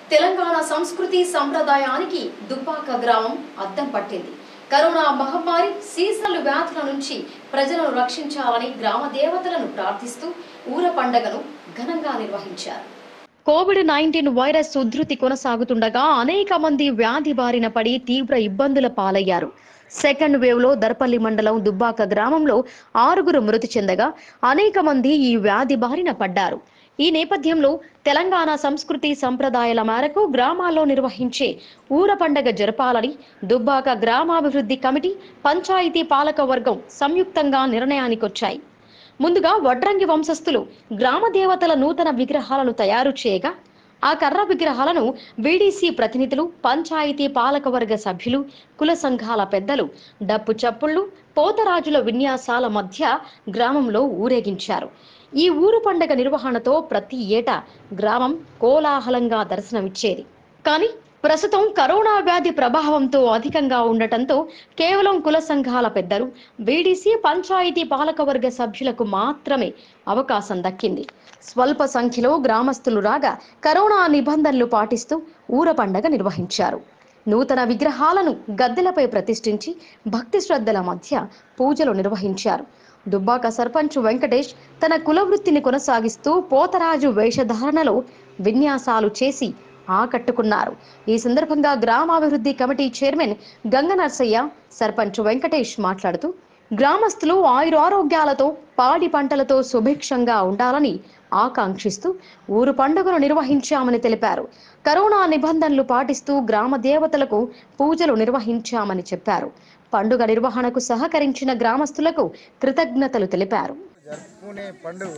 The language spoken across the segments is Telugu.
తెలంగాణ సంస్కృతి సంప్రదాయానికి దుబ్బాక గ్రామం అద్దం పట్టింది కరోనా మహమ్మారి సీజనల్ వ్యాధుల నుంచి ప్రజలను రక్షించాలని గ్రామ దేవతలను ప్రార్థిస్తూ ఊర పండగను ఘనంగా నిర్వహించారు కోవిడ్ నైన్టీన్ వైరస్ ఉధృతి కొనసాగుతుండగా అనేక మంది వ్యాధి బారిన పడి తీవ్ర ఇబ్బందుల పాలయ్యారు సెకండ్ వేవ్ లో దర్పల్లి మండలం దుబ్బాక గ్రామంలో ఆరుగురు మృతి చెందగా అనేక మంది ఈ వ్యాధి బారిన పడ్డారు ఈ నేపథ్యంలో తెలంగాణ సంస్కృతి సంప్రదాయాల మేరకు గ్రామాల్లో నిర్వహించే ఊర పండగ జరపాలని దుబ్బాక గ్రామాభివృద్ధి కమిటీ పంచాయతీ పాలక వర్గం సంయుక్తంగా నిర్ణయానికొచ్చాయి ముందుగా వడ్రంగి వంశస్థులు గ్రామ దేవతల నూతన విగ్రహాలను తయారు చేయగా ఆ కర్ర విగ్రహాలను వీడీసీ ప్రతినిధులు పంచాయతీ పాలకవర్గ సభ్యులు కుల సంఘాల పెద్దలు డప్పు చప్పుళ్ళు పోతరాజుల విన్యాసాల మధ్య గ్రామంలో ఊరేగించారు ఈ ఊరు పండగ నిర్వహణతో ప్రతి ఏటా గ్రామం కోలాహలంగా దర్శనమిచ్చేది కానీ ప్రస్తుతం కరోనా వ్యాధి ప్రభావంతో అధికంగా ఉండటంతో కేవలం కుల సంఘాల పెద్దలు బీడీసీ పంచాయతీ పాలకవర్గ సభ్యులకు మాత్రమే అవకాశం దక్కింది స్వల్ప సంఖ్యలో గ్రామస్తులు రాగా కరోనా నిబంధనలు పాటిస్తూ ఊర పండగ నిర్వహించారు నూతన విగ్రహాలను గద్దెలపై ప్రతిష్ఠించి భక్తి శ్రద్ధల మధ్య పూజలు నిర్వహించారు దుబ్బాక సర్పంచ్ వెంకటేష్ తన కులవృత్తిని కొనసాగిస్తూ పోతరాజు వేషధారణలో విన్యాసాలు చేసి ఆకట్టుకున్నారు ఈ సందర్భంగా గ్రామాభివృద్ధి కమిటీ చైర్మన్ గంగ నర్సయ్య సర్పంచ్ వెంకటేష్ మాట్లాడుతూ గ్రామస్తులు ఆయురారోగ్యాలతో పాడి పంటలతో సుభిక్షంగా ఉండాలని ఆకాంక్షిస్తూ ఊరు పండుగను నిర్వహించామని తెలిపారు కరోనా నిబంధనలు పాటిస్తూ గ్రామ దేవతలకు పూజలు నిర్వహించామని చెప్పారు పండుగ నిర్వహణకు సహకరించిన గ్రామస్తులకు కృతజ్ఞతలు తెలిపారు జరుపుకునే పండుగ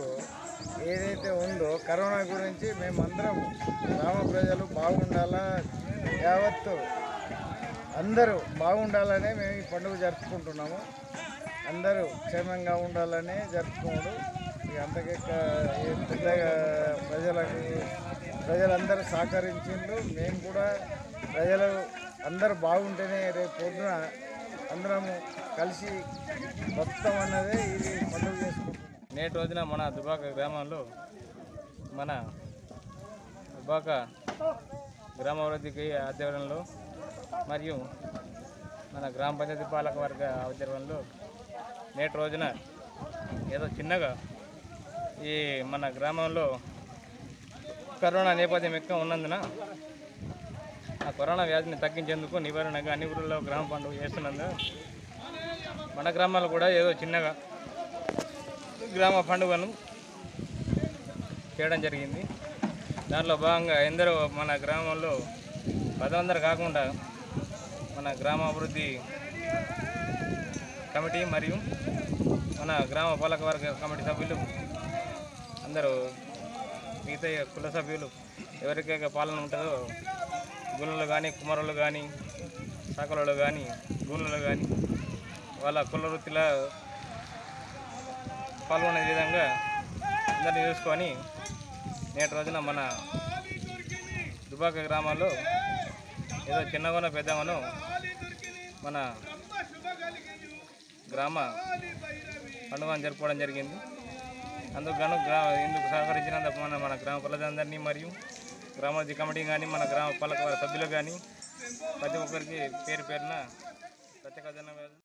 ఏదైతే ఉందో కరోనా గురించి మేమందరం గ్రామ ప్రజలు బాగుండాలా యావత్తు అందరూ బాగుండాలనే మేము ఈ పండుగ జరుపుకుంటున్నాము అందరూ క్షేమంగా ఉండాలనే జరుపుకోవడం ఇక అంతకే క- ఏ పెద్దగా ప్రజలకు ప్రజలందరూ సహకరించిండ్రు మేము కూడా ప్రజలు అందరూ బాగుంటేనే రేపు పొద్దున అందరము కలిసి మొత్తం అన్నదే ఇది పండుగ చేసుకుంటున్నాం నేటి రోజున మన దుబాక గ్రామంలో మన దుబాక గ్రామాభివృద్ధికి ఆధ్వర్యంలో మరియు మన గ్రామ పంచాయతీ పాలక వర్గ ఆధ్వర్యంలో నేటి రోజున ఏదో చిన్నగా ఈ మన గ్రామంలో కరోనా నేపథ్యం ఎక్కువ ఉన్నందున ఆ కరోనా వ్యాధిని తగ్గించేందుకు నివారణగా అన్ని ఊళ్ళలో గ్రామ పండుగ చేస్తున్నందున మన గ్రామాల్లో కూడా ఏదో చిన్నగా గ్రామ పండుగను చేయడం జరిగింది దాంట్లో భాగంగా ఎందరో మన గ్రామంలో పదందరూ కాకుండా మన గ్రామ అభివృద్ధి కమిటీ మరియు మన గ్రామ పాలకవర్గ కమిటీ సభ్యులు అందరూ మిగతా కుల సభ్యులు ఎవరికైతే పాలన ఉంటుందో గుణులు కానీ కుమారులు కానీ శాఖలలో కానీ గుణులు కానీ వాళ్ళ కుల వృత్తిలో పాల్గొనే విధంగా అందరినీ చూసుకొని నేటి రోజున మన దుబాక గ్రామాల్లో ఏదో చిన్నగానో పెద్దగానో మన గ్రామ పండుగను జరుపుకోవడం జరిగింది అందుకు గాను గ్రా ఇందుకు సహకరించినందుకు మన మన గ్రామ ప్రజలందరినీ మరియు గ్రామాభివృద్ధి కమిటీ కానీ మన గ్రామ పాలక సభ్యులు కానీ ప్రతి ఒక్కరికి పేరు పేరున ప్రత్యేక ధన్యవాదాలు